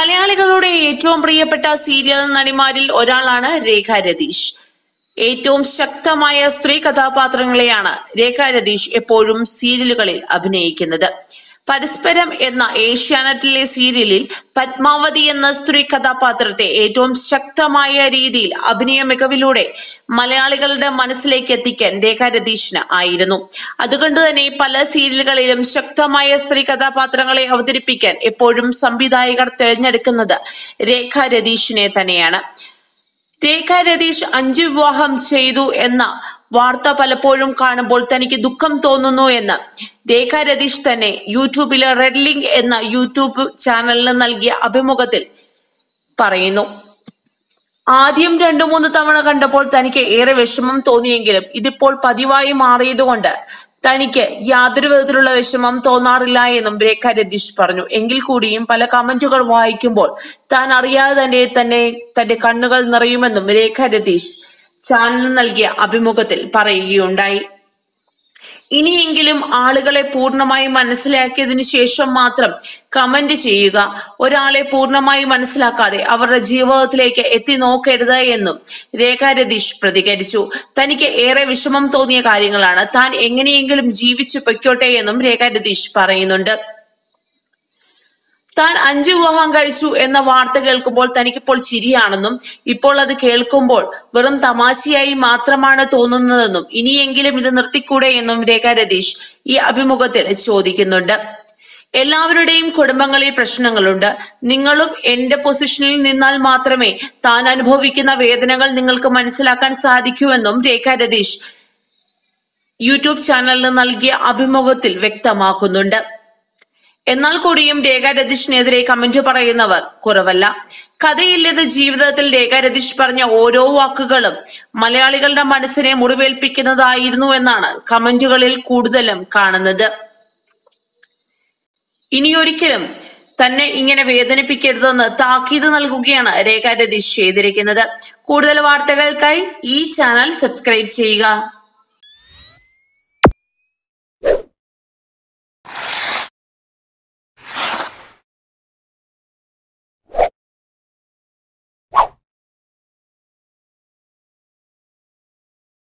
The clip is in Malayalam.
മലയാളികളുടെ ഏറ്റവും പ്രിയപ്പെട്ട സീരിയൽ നടിമാരിൽ ഒരാളാണ് രേഖ രതീഷ് ഏറ്റവും ശക്തമായ സ്ത്രീ കഥാപാത്രങ്ങളെയാണ് രേഖ രതീഷ് എപ്പോഴും സീരിയലുകളിൽ അഭിനയിക്കുന്നത് പരസ്പരം എന്ന ഏഷ്യാനെറ്റിലെ സീരിയലിൽ പത്മാവതി എന്ന സ്ത്രീ കഥാപാത്രത്തെ ഏറ്റവും ശക്തമായ രീതിയിൽ അഭിനയ മികവിലൂടെ മലയാളികളുടെ മനസ്സിലേക്ക് എത്തിക്കാൻ രേഖ രതീഷിന് ആയിരുന്നു അതുകൊണ്ട് തന്നെ പല സീരിയലുകളിലും ശക്തമായ സ്ത്രീ കഥാപാത്രങ്ങളെ അവതരിപ്പിക്കാൻ എപ്പോഴും സംവിധായകർ തിരഞ്ഞെടുക്കുന്നത് രേഖ രതീഷിനെ തന്നെയാണ് രേഖ രതീഷ് അഞ്ച് വിവാഹം ചെയ്തു എന്ന വാർത്ത പലപ്പോഴും കാണുമ്പോൾ തനിക്ക് ദുഃഖം തോന്നുന്നു എന്ന് രേഖ രതീഷ് തന്നെ യൂട്യൂബിലെ റെഡ് ലിങ്ക് എന്ന യൂട്യൂബ് ചാനലിന് നൽകിയ അഭിമുഖത്തിൽ പറയുന്നു ആദ്യം രണ്ടു മൂന്ന് തവണ കണ്ടപ്പോൾ തനിക്ക് ഏറെ വിഷമം തോന്നിയെങ്കിലും ഇതിപ്പോൾ പതിവായി മാറിയതുകൊണ്ട് തനിക്ക് യാതൊരു വിധത്തിലുള്ള വിഷമം തോന്നാറില്ല എന്നും രേഖ രതീഷ് പറഞ്ഞു എങ്കിൽ കൂടിയും പല കമന്റുകൾ വായിക്കുമ്പോൾ താൻ അറിയാതെ തന്നെ തന്നെ തന്റെ കണ്ണുകൾ നിറയുമെന്നും രേഖ രതീഷ് ചാനലിന് നൽകിയ അഭിമുഖത്തിൽ പറയുകയുണ്ടായി ഇനിയെങ്കിലും ആളുകളെ പൂർണ്ണമായി മനസ്സിലാക്കിയതിനു ശേഷം മാത്രം കമന്റ് ചെയ്യുക ഒരാളെ പൂർണ്ണമായി മനസ്സിലാക്കാതെ അവരുടെ ജീവിതത്തിലേക്ക് എത്തി നോക്കരുത് എന്നും രേഖ രതീഷ് പ്രതികരിച്ചു തനിക്ക് ഏറെ വിഷമം തോന്നിയ കാര്യങ്ങളാണ് താൻ എങ്ങനെയെങ്കിലും ജീവിച്ചു പൊയ്ക്കോട്ടെ എന്നും രേഖ രതീഷ് പറയുന്നുണ്ട് താൻ അഞ്ചു വിവാഹം കഴിച്ചു എന്ന വാർത്ത കേൾക്കുമ്പോൾ തനിക്കിപ്പോൾ ചിരിയാണെന്നും ഇപ്പോൾ അത് കേൾക്കുമ്പോൾ വെറും തമാശയായി മാത്രമാണ് തോന്നുന്നതെന്നും ഇനിയെങ്കിലും ഇത് നിർത്തിക്കൂടെ എന്നും രേഖ രതീഷ് ഈ അഭിമുഖത്തിൽ ചോദിക്കുന്നുണ്ട് എല്ലാവരുടെയും കുടുംബങ്ങളിൽ പ്രശ്നങ്ങളുണ്ട് നിങ്ങളും എന്റെ പൊസിഷനിൽ നിന്നാൽ മാത്രമേ താൻ അനുഭവിക്കുന്ന വേദനകൾ നിങ്ങൾക്ക് മനസ്സിലാക്കാൻ സാധിക്കൂവെന്നും രേഖ രതീഷ് യൂട്യൂബ് ചാനലിന് നൽകിയ അഭിമുഖത്തിൽ വ്യക്തമാക്കുന്നുണ്ട് എന്നാൽ കൂടിയും രേഖ രതീഷിനെതിരെ കമന്റ് പറയുന്നവർ കുറവല്ല കഥയില്ലത് ജീവിതത്തിൽ രേഖ രതീഷ് പറഞ്ഞ ഓരോ വാക്കുകളും മലയാളികളുടെ മനസ്സിനെ മുറിവേൽപ്പിക്കുന്നതായിരുന്നു എന്നാണ് കമന്റുകളിൽ കൂടുതലും കാണുന്നത് ഇനിയൊരിക്കലും തന്നെ ഇങ്ങനെ വേദനിപ്പിക്കരുതെന്ന് താക്കീത് നൽകുകയാണ് രേഖ രതീഷ് ചെയ്തിരിക്കുന്നത് കൂടുതൽ വാർത്തകൾക്കായി ഈ ചാനൽ സബ്സ്ക്രൈബ് ചെയ്യുക